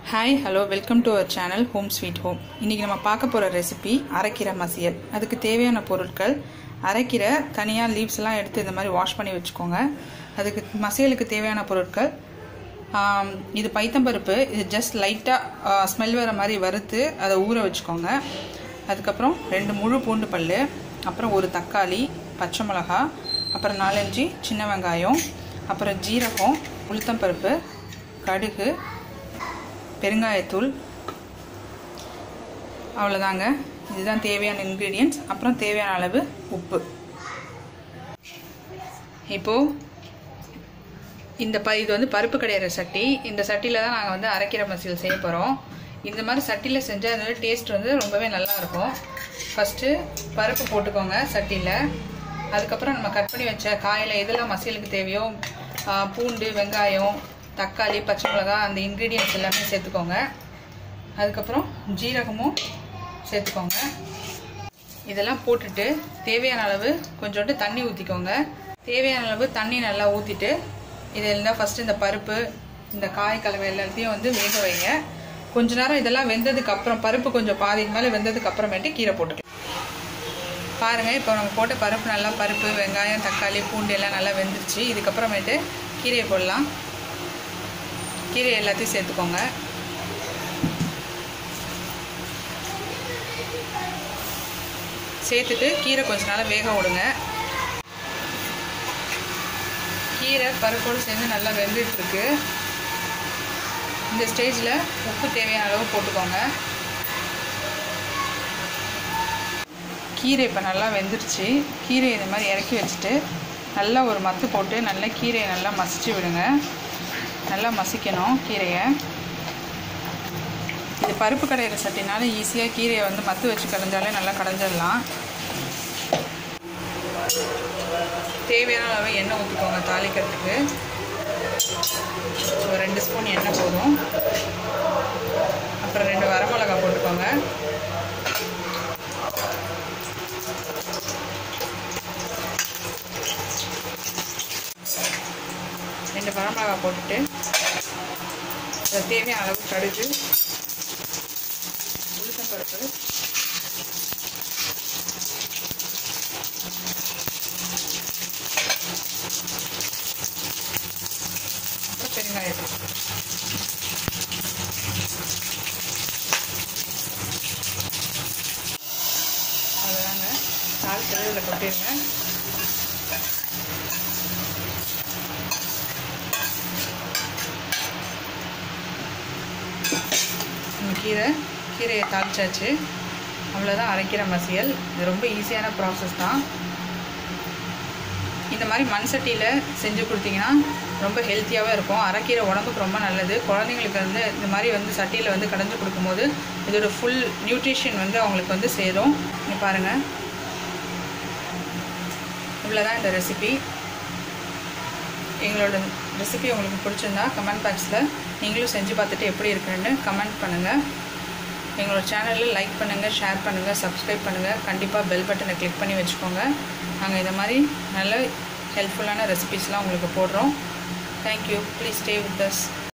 hi hello welcome to our channel home sweet home இன்றைக்கி நம்ம பார்க்க போகிற ரெசிபி அரைக்கீரை மசியல் அதுக்கு தேவையான பொருட்கள் அரைக்கீரை தனியாக லீவ்ஸ் எல்லாம் எடுத்து இந்த மாதிரி வாஷ் பண்ணி வச்சுக்கோங்க அதுக்கு மசியலுக்கு தேவையான பொருட்கள் ஆம், இது பைத்தம்பருப்பு இது ஜஸ்ட் லைட்டாக ஸ்மெல் வர மாதிரி வறுத்து அதை ஊற வச்சுக்கோங்க அதுக்கப்புறம் ரெண்டு முழு பூண்டு பல் அப்புறம் ஒரு தக்காளி பச்சை மிளகா அப்புறம் நாலஞ்சு சின்ன வெங்காயம் அப்புறம் ஜீரகம் உளுத்தம்பருப்பு கடுகு பெருங்காயத்தூள் அவ்வளோதாங்க இதுதான் தேவையான இன்க்ரீடியன்ட்ஸ் அப்புறம் தேவையான அளவு உப்பு இப்போது இந்த ப இது வந்து பருப்பு கடையிற சட்டி இந்த சட்டியில் தான் நாங்கள் வந்து அரைக்கிற மசியல் செய்ய போகிறோம் இந்த மாதிரி சட்டியில் செஞ்சால் அதோட டேஸ்ட் வந்து ரொம்பவே நல்லா இருக்கும் ஃபஸ்ட்டு பருப்பு போட்டுக்கோங்க சட்டியில் அதுக்கப்புறம் நம்ம கட் பண்ணி வச்ச காயில் எதெல்லாம் மசியலுக்கு தேவையோ ஆ, பூண்டு வெங்காயம் தக்காளி பச்சை மிளகா அந்த இன்க்ரீடியன்ட்ஸ் எல்லாமே சேர்த்துக்கோங்க அதுக்கப்புறம் ஜீரகமும் சேர்த்துக்கோங்க இதெல்லாம் போட்டுட்டு தேவையான அளவு கொஞ்சோண்டு தண்ணி ஊற்றிக்கோங்க தேவையான அளவு தண்ணி நல்லா ஊற்றிட்டு இதெல்லாம் ஃபஸ்ட்டு இந்த பருப்பு இந்த காய் கலவை எல்லாத்தையும் வந்து வேக வைங்க கொஞ்ச நேரம் இதெல்லாம் வெந்ததுக்கு அப்புறம் பருப்பு கொஞ்சம் பாதிக்கு மேலே வெந்ததுக்கு அப்புறமேட்டு கீரை போட்டுக்கலாம் பாருங்கள் இப்போ நம்ம போட்ட பருப்பு நல்லா பருப்பு வெங்காயம் தக்காளி பூண்டு எல்லாம் நல்லா வெந்துருச்சு இதுக்கப்புறமேட்டு கீரையை போடலாம் கீரை எல்லாத்தையும் சேர்த்துக்கோங்க சேர்த்துட்டு கீரை கொஞ்ச நேரம் வேக விடுங்க கீரை பருப்போடு சேர்ந்து நல்லா வெந்துட்டுருக்கு இந்த ஸ்டேஜில் உப்பு தேவையான அளவு போட்டுக்கோங்க கீரை இப்போ நல்லா வெந்துருச்சு கீரையை இந்த மாதிரி இறக்கி வச்சுட்டு நல்லா ஒரு மத்து போட்டு நல்லா கீரையை நல்லா மசிச்சு விடுங்க நல்லா மசிக்கணும் கீரையை இது பருப்பு கடையிற சட்டினால ஈஸியாக கீரையை வந்து மத்து வச்சு கடைஞ்சாலே நல்லா கடைஞ்சிடலாம் தேவையான அளவு எண்ணெய் ஊற்றிக்கோங்க தாளிக்கிறதுக்கு ஒரு ரெண்டு ஸ்பூன் எண்ணெய் போதும் அப்புறம் ரெண்டு வரமிளகா போட்டுக்கோங்க ரெண்டு வரமிளகா போட்டுட்டு அதில் தேவையான அளவு கடுகு உளுத்தம்பருப்பு அப்புறம் பெருங்காயத்தூள் அவ்வளோதாங்க தாளிச்சது இதில் கொட்டிடுங்க இந்த கீரை கீரையை தாளிச்சாச்சு அவ்வளோதான் அரைக்கிற மசியல் இது ரொம்ப ஈஸியான ப்ராசஸ் தான் இந்த மாதிரி மண் சட்டியில் செஞ்சு கொடுத்தீங்கன்னா ரொம்ப ஹெல்த்தியாகவே இருக்கும் அரைக்கீரை உடம்புக்கு ரொம்ப நல்லது குழந்தைங்களுக்கு வந்து இந்த மாதிரி வந்து சட்டியில் வந்து கடைஞ்சு கொடுக்கும்போது இதோட ஃபுல் நியூட்ரிஷன் வந்து அவங்களுக்கு வந்து சேரும் இங்கே பாருங்கள் இவ்வளோதான் இந்த ரெசிபி எங்களோட ரெசிபி உங்களுக்கு பிடிச்சிருந்தா கமெண்ட் பாக்ஸில் நீங்களும் செஞ்சு பார்த்துட்டு எப்படி இருக்குன்னு கமெண்ட் பண்ணுங்கள் எங்களோட சேனலில் லைக் பண்ணுங்கள் ஷேர் பண்ணுங்கள் சப்ஸ்கிரைப் பண்ணுங்கள் கண்டிப்பாக பெல் பட்டனை கிளிக் பண்ணி வச்சுக்கோங்க நாங்கள் இந்த மாதிரி நல்ல ஹெல்ப்ஃபுல்லான ரெசிபிஸ்லாம் உங்களுக்கு போடுறோம் thank you please stay with as